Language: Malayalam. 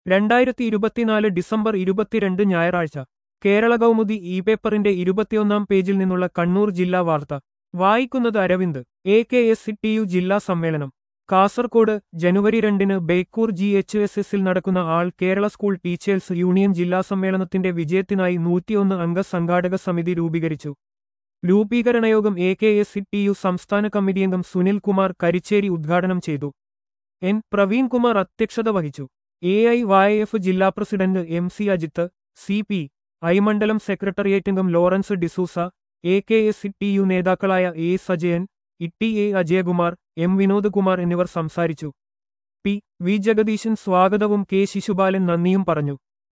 രണ്ടായിരത്തി ഇരുപത്തിനാല് ഡിസംബർ ഇരുപത്തിരണ്ട് ഞായറാഴ്ച കേരള കൗമുദി ഇ പേപ്പറിന്റെ ഇരുപത്തിയൊന്നാം പേജിൽ നിന്നുള്ള കണ്ണൂർ ജില്ലാ വാർത്ത വായിക്കുന്നത് Aravind A K S C T U ജില്ലാ സമ്മേളനം കാസർകോട് ജനുവരി രണ്ടിന് ബേക്കൂർ ജി എച്ച് എസ് എസിൽ നടക്കുന്ന all Kerala school teachers union ജില്ലാ സമ്മേളനത്തിന്റെ വിജയത്തിനായി നൂറ്റിയൊന്ന് അംഗ സംഘാടക സമിതി രൂപീകരിച്ചു രൂപീകരണയോഗം A K S C T U സംസ്ഥാന കമ്മിറ്റിയംഗം സുനിൽ കുമാർ കരിച്ചേരി ഉദ്ഘാടനം ചെയ്തു എൻ പ്രവീൺ കുമാർ അധ്യക്ഷത വഹിച്ചു എ ഐ വൈ എഫ് ജില്ലാ president M C Ajith C P I മണ്ഡലം സെക്രട്ടേറിയറ്റ് അംഗം Lawrence D'Souza A K S C T U നേതാക്കളായ A Sajayan Itty A Ajayakumar M Vinod Kumar എന്നിവർ സംസാരിച്ചു പി വി ജഗദീശൻ സ്വാഗതവും കെ ശിശുപാലൻ നന്ദിയും പറഞ്ഞു